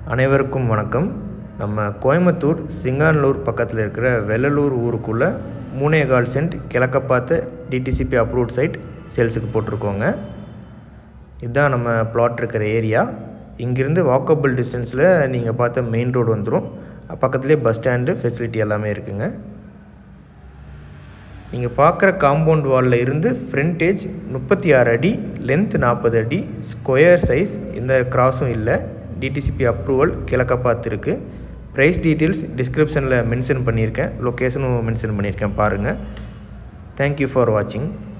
அனைவருக்கும் வணக்கம் நம்ம கோயம்புத்தூர் சிங்கானலூர் பக்கத்தில் இருக்கிற வெள்ளலூர் ஊருக்குள்ளே மூணே கால் சென்ட் கிழக்க பார்த்த டிடிசிபி அப்ரூவ்ட் சைட் சேல்ஸுக்கு போட்டிருக்கோங்க இதுதான் நம்ம பிளாட் இருக்கிற ஏரியா இங்கேருந்து வாக்கபிள் டிஸ்டன்ஸில் நீங்கள் பார்த்த மெயின் ரோடு வந்துடும் பக்கத்துலேயே பஸ் ஸ்டாண்டு ஃபெசிலிட்டி எல்லாமே இருக்குங்க நீங்கள் பார்க்குற காம்பவுண்ட் வாலில் இருந்து ஃப்ரண்டேஜ் முப்பத்தி ஆறு அடி லென்த் நாற்பது அடி ஸ்கொயர் சைஸ் இந்த கிராஸும் இல்லை டிடிசிபி அப்ரூவல் கிழக்க பார்த்து இருக்குது ப்ரைஸ் டீட்டெயில்ஸ் டிஸ்கிரிப்ஷனில் மென்ஷன் பண்ணியிருக்கேன் லொக்கேஷனும் மென்ஷன் பண்ணியிருக்கேன் பாருங்கள் தேங்க்யூ ஃபார் வாட்சிங்